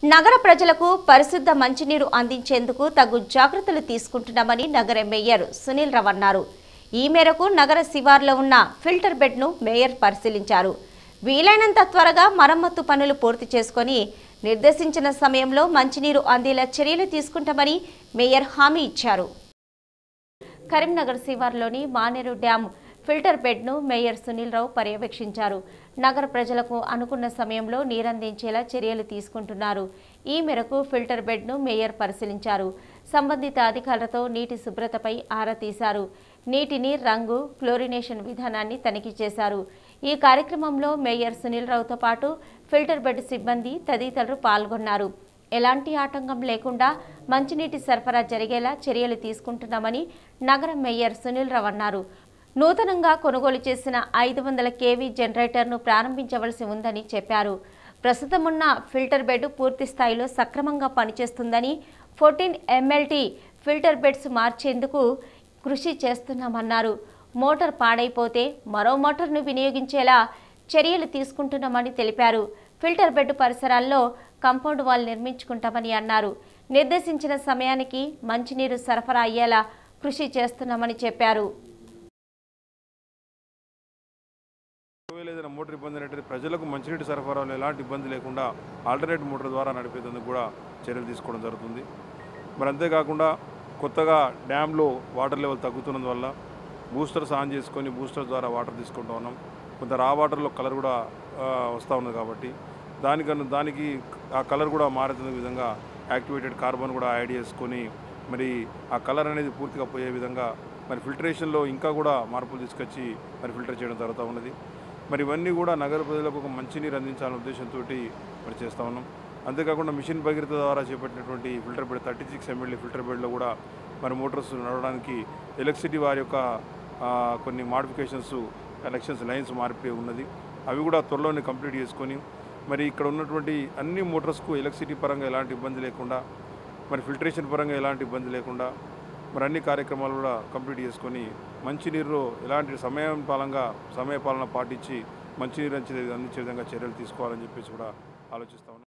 నగర ప్రజలకు పరిశుద్ధ మంచినీరు అందించేందుకు తగు జాగ్రత్తలు తీసుకుంటున్నామని నగర మేయర్ సునీల్ రావు అన్నారు ఈ మేరకు నగర శివార్లో ఉన్న ఫిల్టర్ బెడ్ను మేయర్ పరిశీలించారు వీలైనంత త్వరగా మరమ్మత్తు పనులు పూర్తి చేసుకొని నిర్దేశించిన సమయంలో మంచినీరు అందేలా చర్యలు తీసుకుంటామని మేయర్ హామీ ఇచ్చారు కరీంనగర్ శివార్లోని మానేరు డ్యాం ఫిల్టర్ బెడ్ను మేయర్ సునీల్ రావు పర్యవేక్షించారు నగర ప్రజలకు అనుకున్న సమయంలో నీరందించేలా చర్యలు తీసుకుంటున్నారు ఈ మేరకు ఫిల్టర్ బెడ్ను మేయర్ పరిశీలించారు సంబంధిత అధికారులతో నీటి శుభ్రతపై ఆరా తీశారు నీటిని రంగు క్లోరినేషన్ విధానాన్ని తనిఖీ చేశారు ఈ కార్యక్రమంలో మేయర్ సునీల్ రావుతో పాటు ఫిల్టర్ బెడ్ సిబ్బంది తదితరులు పాల్గొన్నారు ఎలాంటి ఆటంకం లేకుండా మంచినీటి సరఫరా జరిగేలా చర్యలు తీసుకుంటున్నామని నగర మేయర్ సునీల్ రావు అన్నారు నూతనంగా కొనుగోలు చేసిన ఐదు వందల కేవీ జనరేటర్ను ప్రారంభించవలసి ఉందని చెప్పారు ప్రస్తుతం ఉన్న ఫిల్టర్ బెడ్ పూర్తి స్థాయిలో సక్రమంగా పనిచేస్తుందని ఫోర్టీన్ ఎంఎల్టీ ఫిల్టర్ బెడ్స్ మార్చేందుకు కృషి చేస్తున్నామన్నారు మోటార్ పాడైపోతే మరో మోటార్ను వినియోగించేలా చర్యలు తీసుకుంటున్నామని తెలిపారు ఫిల్టర్ బెడ్ పరిసరాల్లో కంపౌండ్ వాల్ నిర్మించుకుంటామని అన్నారు నిర్దేశించిన సమయానికి మంచినీరు సరఫరా అయ్యేలా కృషి చేస్తున్నామని చెప్పారు ఒకవేళ ఏదైనా మోటార్ ఇబ్బంది అయినట్టు ప్రజలకు మంచినీటి సరఫరాలో ఎలాంటి ఇబ్బంది లేకుండా ఆల్టర్నేట్ మోటార్ ద్వారా నడిపేందుకు కూడా చర్యలు తీసుకోవడం జరుగుతుంది మరి అంతేకాకుండా కొత్తగా డ్యాంలో వాటర్ లెవెల్ తగ్గుతున్నందువల్ల బూస్టర్స్ ఆన్ చేసుకొని బూస్టర్ ద్వారా వాటర్ తీసుకుంటూ ఉన్నాం కొంత రా వాటర్లో కలర్ కూడా ఆ, వస్తూ ఉన్నది కాబట్టి దానికన్నా దానికి ఆ కలర్ కూడా మారుతున్న విధంగా యాక్టివేటెడ్ కార్బన్ కూడా యాడ్ చేసుకొని మరి ఆ కలర్ అనేది పూర్తిగా పోయే విధంగా మరి ఫిల్టరేషన్లో ఇంకా కూడా మార్పులు తీసుకొచ్చి మరి ఫిల్టర్ చేయడం జరుగుతూ ఉన్నది మరి ఇవన్నీ కూడా నగర ప్రజలకు ఒక మంచినీరు అందించాలనే ఉద్దేశంతో మరి చేస్తూ ఉన్నాం అంతేకాకుండా మిషన్ భగీరథ ద్వారా చేపట్టినటువంటి filter bed thirty six MLA filter బెడ్లో కూడా మరి మోటార్స్ నడవడానికి ఎలక్ట్రిసిటీ వారి యొక్క ఆ, కొన్ని మాడిఫికేషన్స్ కనెక్షన్స్ లైన్స్ మారిపోయి ఉన్నది అవి కూడా త్వరలోనే కంప్లీట్ చేసుకొని మరి ఇక్కడ ఉన్నటువంటి అన్ని మోటార్స్కు ఎలక్ట్రిసిటీ పరంగా ఎలాంటి ఇబ్బంది లేకుండా మరి ఫిల్టరేషన్ పరంగా ఎలాంటి ఇబ్బంది లేకుండా మరి అన్ని కార్యక్రమాలు కూడా కంప్లీట్ చేసుకొని మంచినీరు ఎలాంటి సమయం పాలంగా సమయపాలన పాటించి మంచినీరు అంచే అందించే విధంగా చర్యలు తీసుకోవాలని చెప్పేసి కూడా ఆలోచిస్తా ఉన్నాం